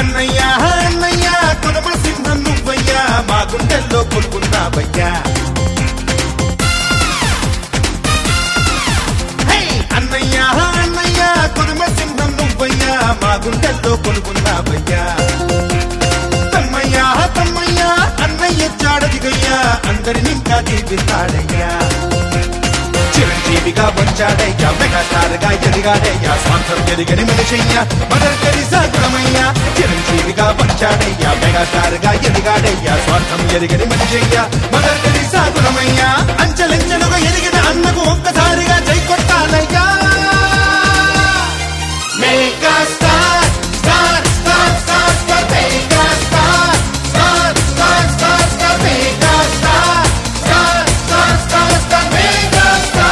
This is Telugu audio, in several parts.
అన్నయ్య అన్నయ్య కొనమ సింహం నువ్వయ్యా మా గుండెల్లో కొలుకున్నావయ్యా హే! అన్నయ్య అన్నయ్య కొనమ సింహం నువ్వయ్యా మా గుండెల్లో కొలుకున్నావయ్యా తమ్మయ్యా తమ్మయ్యా అన్నయ్య చాడదిగయ్యా అందరిని ఇంకా దీపిస్తాడయ్యా చిరంజీవిగా వచ్చాడయ్యా మెగాస్టార్గా ఎదిగాడయ్యా స్వార్థం ఎదిగని మనిషయ్యా మదర్ తెరిసా గుణమయ్యా చిరంజీవిగా వచ్చాడయ్యా మెగాస్టార్గా ఎదిగాడయ్యా స్వార్థం ఎదిగని మనిషయ్యా మదర్ తెరిసా గుణమయ్యా అంచెలంచెలుగా ఎదిగిన అన్నకు ఒక్కసారిగా జై కొట్టాలయ్యా megastar star star star star megastar star star star star megastar star star star star megastar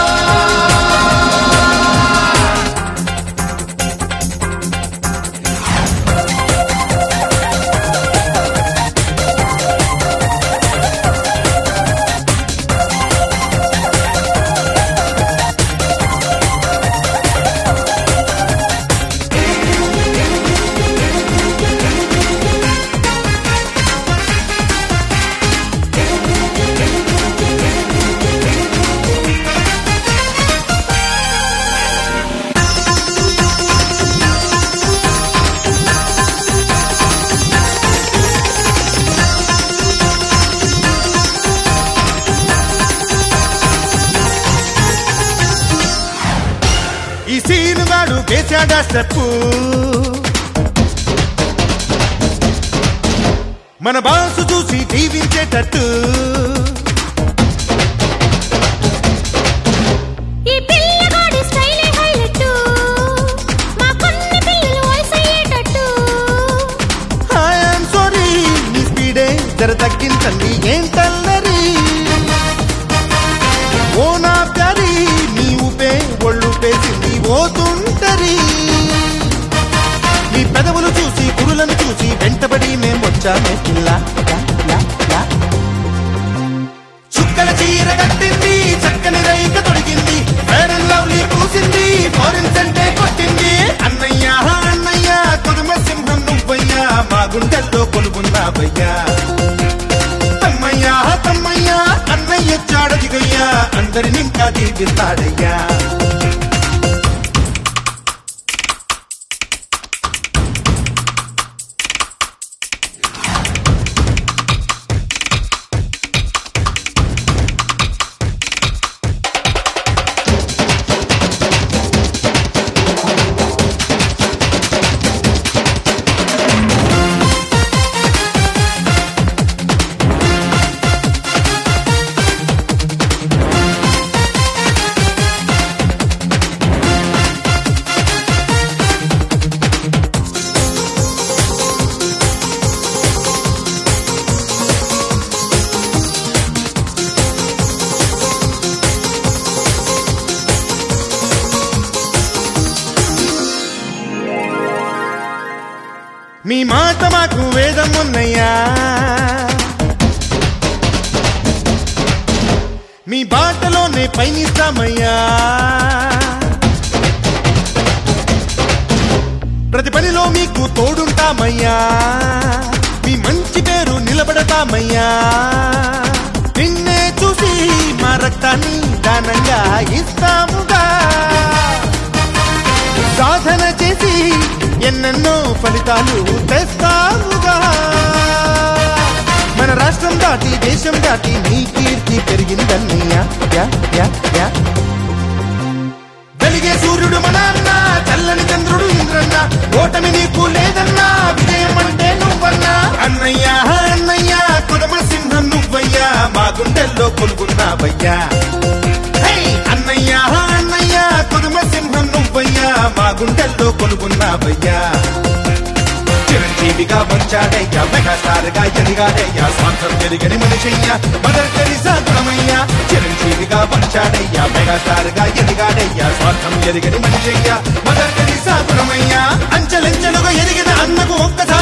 ఈ సీనుగాడు వేశాడా స్టెప్పు మన బాసు చూసి దీవించేటట్టు ఈ పిల్లగాడి స్టైలే హైలైట్ మా కొన్ని పిల్లలు వయసయ్యేటట్టు ఐఎమ్ సారీ నీ స్పీడే జర తగ్గించండి ఏంటల్లరి ఓ నా ప్యారి నీ ఊపే ఒళ్ళు పేసింది ఓతుంటరి నీ పెదవులు చూసి పురులను చూసి వెంటబడి మేం వచ్చామే పిల్ల లా, లా, లా. చుక్కల చీర కట్టింది చక్కని రైక తొడిగింది ఫేర్ అండ్ లవ్లీ పూసింది ఫారిన్ సెంటే కొట్టింది అన్నయ్య అన్నయ్య కొనుమ సింహం నువ్వయ్యా మా గుండెల్లో కొలుగున్నావయ్యా తమ్మయ్యా తమ్మయ్యా అన్నయ్య చాడదిగయ్యా అందరిని ఇంకా దీపిస్తాడయ్యా మీ మాట మాకు వేదం ఉన్నయ్యా మీ బాటలోనే పయనిస్తామయ్యా ప్రతి పనిలో మీకు తోడుంటామయ్యా మీ మంచి పేరు నిలబడతామయ్యా నిన్నే చూసి మా రక్తాన్ని దానంగా ఇస్తాముగా సాధన చేసి ఎన్నెన్నో ఫలితాలు తెస్తాముగా మన రాష్ట్రం దాటి దేశం దాటి నీ కీర్తి పెరిగిందన్నయ్యా యా, యా, యా. వెలిగే సూర్యుడు మన అన్న చల్లని చంద్రుడు ఇంద్రన్న ఓటమి నీకు లేదన్నా విజయం అంటే నువ్వన్నా అన్నయ్య అన్నయ్య కుదమ సింహం నువ్వయ్యా మా గుండెల్లో కొలుగున్నావయ్యా హే! అన్నయ్య అన్నయ్య కుదమ సింహం నువ్వయ్యా మా గుండెల్లో కొలుగున్నావయ్యా చిరంజీవిగా వచ్చాడయ్యా మెగాస్టార్గా ఎదిగాడయ్యా స్వార్థం ఎదిగని మనిషయ్యా మదర్ తెరిసా గుణమయ్యా చిరంజీవిగా వచ్చాడయ్యా మెగాస్టార్గా ఎదిగాడయ్యా స్వార్థం ఎదిగని మనిషయ్యా మదర్ తెరిసా గుణమయ్యా అంచెలంచెలుగా ఎదిగిన అన్నకు ఒక్కసారి